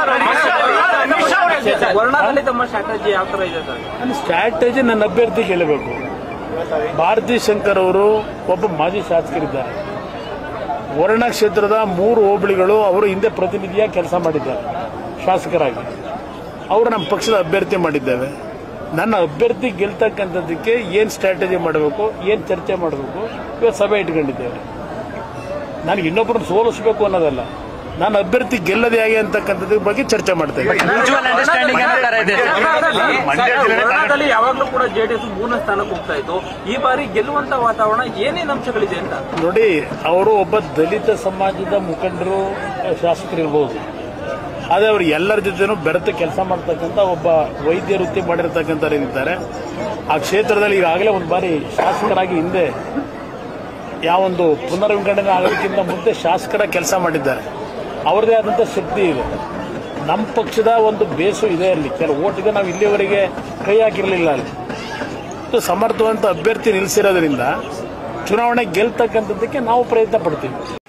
ವರ್ಣದಲ್ಲಿ ತಮ್ಮ ಸ್ಟ್ರಾಟಜಿ ಯಾವ ತರ ಇದೆ ಸರ್ ನನ್ನ ಸ್ಟ್ರಾಟಜಿ ನನ್ನ ಅಭ್ಯರ್ಥಿ ಗೆಲ್ಲಬೇಕು ಭಾರತಿ ಶಂಕರ್ ಅವರು ಒಬ್ಬ ಮಾಜಿ ಶಾಸಕರಿದ್ದಾರೆ ವರ್ಣ ಕ್ಷೇತ್ರದ ಮೂರು ಹೋಬಳಿಗಳು ಅವರು ಹಿಂದೆ ಪ್ರತಿನಿಧಿಯಾಗಿ ಕೆಲಸ ಮಾಡಿದ್ದಾರೆ ಶಾಸಕರಾಗಿ ಅವರು ನಮ್ಮ ಪಕ್ಷದ ಅಭ್ಯರ್ಥಿ ಮಾಡಿದ್ದೇವೆ ನನ್ನ ಅಭ್ಯರ್ಥಿ ಗೆಲ್ತಕ್ಕಂಥದ್ದಕ್ಕೆ ಏನು ಸ್ಟ್ರಾಟಜಿ ಮಾಡಬೇಕು ಏನು ಚರ್ಚೆ ಮಾಡಬೇಕು ಇವತ್ತು ಸಭೆ ಇಟ್ಕೊಂಡಿದ್ದೇವೆ ನನಗೆ ಇನ್ನೊಬ್ಬರನ್ನು ಸೋಲಿಸಬೇಕು ಅನ್ನೋದಲ್ಲ ನನ್ನ ಅಭ್ಯರ್ಥಿ ಗೆಲ್ಲದೆ ಹೇಗೆ ಅಂತಕ್ಕಂಥದ್ರ ಬಗ್ಗೆ ಚರ್ಚೆ ಮಾಡ್ತೇವೆ ಮ್ಯೂಚುವಲ್ ಅಂಡರ್ಸ್ಟ್ಯಾಂಡಿಂಗ್ ಅನ್ನೋ ತರ ಇದೆ ವರ್ಣದಲ್ಲಿ ಯಾವಾಗ್ಲೂ ಕೂಡ ಜೆಡಿಎಸ್ ಮೂರನೇ ಸ್ಥಾನಕ್ಕೆ ಹೋಗ್ತಾ ಇತ್ತು ಈ ಬಾರಿ ಗೆಲ್ಲುವಂತ ವಾತಾವರಣ ಏನೇನು ಅಂಶಗಳಿದೆ ಅಂತ ನೋಡಿ ಅವರು ಒಬ್ಬ ದಲಿತ ಸಮಾಜದ ಮುಖಂಡರು ಶಾಸಕರಿರ್ಬೋದು ಆದರೆ ಅವರು ಎಲ್ಲರ ಜೊತೆನೂ ಬೆರೆತು ಕೆಲಸ ಮಾಡ್ತಕ್ಕಂಥ ಒಬ್ಬ ವೈದ್ಯ ವೃತ್ತಿ ಮಾಡಿರ್ತಕ್ಕಂಥವ್ರು ಏನಿದ್ದಾರೆ ಆ ಕ್ಷೇತ್ರದಲ್ಲಿ ಈಗಾಗಲೇ ಒಂದು ಬಾರಿ ಶಾಸಕರಾಗಿ ಹಿಂದೆ ಯಾವೊಂದು ಪುನರ್ವಿಂಗಡಣೆ ಆಗೋದಕ್ಕಿಂತ ಮುಂದೆ ಶಾಸಕರ ಕೆಲಸ ಮಾಡಿದ್ದಾರೆ ಅವ್ರದೇ ಆದಂಥ ಶಕ್ತಿ ಇದೆ ನಮ್ಮ ಪಕ್ಷದ ಒಂದು ಬೇಸು ಇದೆ ಅಲ್ಲಿ ಕೆಲವು ಓಟಿಗೆ ನಾವು ಇಲ್ಲಿವರೆಗೆ ಕೈ ಹಾಕಿರಲಿಲ್ಲ ಅಲ್ಲಿ ಮತ್ತು ಸಮರ್ಥವಂತ ಅಭ್ಯರ್ಥಿ ನಿಲ್ಲಿಸಿರೋದ್ರಿಂದ ಚುನಾವಣೆ ಗೆಲ್ತಕ್ಕಂಥದ್ದಕ್ಕೆ ನಾವು ಪ್ರಯತ್ನ ಪಡ್ತೀವಿ